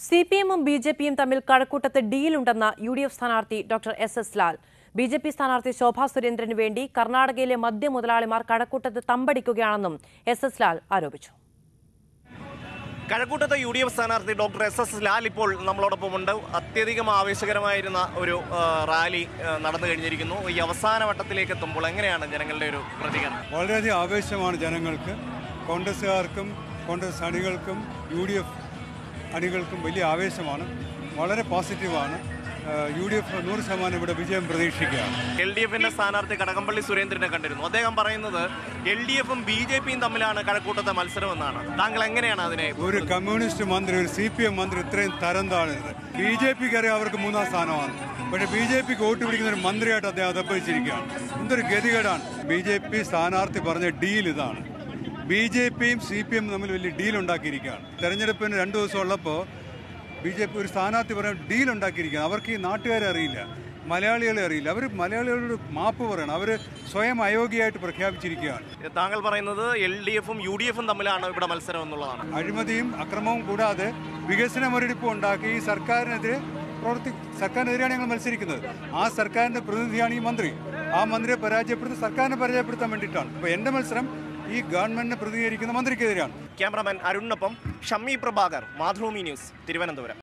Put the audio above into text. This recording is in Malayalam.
സി പി എമ്മും ബി ജെ പിയും തമ്മിൽ കഴക്കൂട്ടത്ത് ഡീലുണ്ടെന്ന യു ഡി എഫ് സ്ഥാനാർത്ഥി doctor S S Lal B J P സ്ഥാനാർത്ഥി ശോഭാ സുരേന്ദ്രന് വേണ്ടി കർണാടകയിലെ മദ്യ മുതലാളിമാർ കഴക്കൂട്ടത്ത് തമ്പടിക്കുകയാണെന്നും എസ് എസ് ലാൽ ആരോപിച്ചു കഴക്കൂട്ടത്തെ യു ഡി എഫ് സ്ഥാനാർത്ഥി ഡോക്ടർ എസ് എസ് ലാൽ ഇപ്പോൾ നമ്മളോടൊപ്പം ഉണ്ട് അത്യധികം ആവേശകരമായിരുന്ന ഒരു ആ, റാലി ആ, നടന്നു കഴിഞ്ഞിരിക്കുന്നു ഈ അവസാന വട്ടത്തിലേക്ക് എത്തുമ്പോൾ എങ്ങനെയാണ് ജനങ്ങളുടെ ഒരു പ്രതികരണം വളരെയധികം ആവേശമാണ് ജനങ്ങൾക്ക് കോൺഗ്രസ്സുകാർക്കും കോൺഗ്രസ് അണികൾക്കും യു ഡി എഫ് അണികൾക്കും വലിയ ആവേശമാണ് വളരെ പോസിറ്റീവാണ് യു ഡി എഫ് നൂറ് ശതമാനം ഇവിടെ വിജയം പ്രതീക്ഷിക്കുകയാണ് എൽ ഡി എഫിന്റെ സ്ഥാനാർത്ഥി കടകംപള്ളി സുരേന്ദ്രനെ കണ്ടിരുന്നു അദ്ദേഹം പറയുന്നത് എൽ ഡി എഫും ബി ജെ പിയും തമ്മിലാണ് കഴക്കൂട്ടത്തെ മത്സരമെന്നാണ് താങ്കൾ എങ്ങനെയാണ് അതിനെ ഒരു കമ്മ്യൂണിസ്റ്റ് മന്ത്രി ഒരു സി പി എം മന്ത്രി ഇത്രയും തരം താഴരുത് ബി ജെ പിക്ക് അറിയാം അവർക്ക് മൂന്നാം സ്ഥാനമാണ് പക്ഷേ ബി ജെ പിക്ക് വോട്ട് പിടിക്കുന്ന ഒരു മന്ത്രിയായിട്ട് അദ്ദേഹം അതപ്പതിച്ചിരിക്കുകയാണ് എന്തൊരു ഗതികേടാണ് ബി ജെ പി സ്ഥാനാർത്ഥി പറഞ്ഞ ഡീൽ ഇതാണ് ബി ജെ പിയും സി പി എം തമ്മിൽ വലിയ ഡീൽ ഉണ്ടാക്കിയിരിക്കുകയാണ് തെരഞ്ഞെടുപ്പിന് രണ്ട് ദിവസം ഉള്ളപ്പോൾ ബി ജെ പി ഒരു സ്ഥാനാർത്ഥി പറയാൻ ഡീൽ ഉണ്ടാക്കിയിരിക്കുകയാണ് അവർക്ക് ഈ നാട്ടുകാരെ അറിയില്ല മലയാളികളെ അറിയില്ല അവർ മലയാളികളോട് മാപ്പ് പറയണം അവർ സ്വയം അയോഗ്യമായിട്ട് പ്രഖ്യാപിച്ചിരിക്കുകയാണ് താങ്കൾ പറയുന്നത് എൽ ഡി എഫും യു ഡി എഫും തമ്മിലാണ് ഇവിടെ മത്സരം എന്നുള്ളതാണ് അഴിമതിയും അക്രമവും കൂടാതെ വികസന മുരടിപ്പും ഉണ്ടാക്കി ഈ സർക്കാരിനെതിരെ പ്രവർത്തി സർക്കാരിനെതിരെയാണ് ഞങ്ങൾ മത്സരിക്കുന്നത് ആ സർക്കാരിന്റെ പ്രതിനിധിയാണ് ഈ മന്ത്രി ആ മന്ത്രിയെ പരാജയപ്പെടുത്തി സർക്കാരിനെ പരാജയപ്പെടുത്താൻ വേണ്ടിയിട്ടാണ് അപ്പോൾ എൻ്റെ മത്സരം ഈ ഗവൺമെന്റിനെ പ്രതിനിധീകരിക്കുന്ന മന്ത്രിക്കെതിരെയാണ് ക്യാമറമാൻ അരുണിനൊപ്പം ഷമ്മി പ്രഭാകർ മാതൃഭൂമി ന്യൂസ് തിരുവനന്തപുരം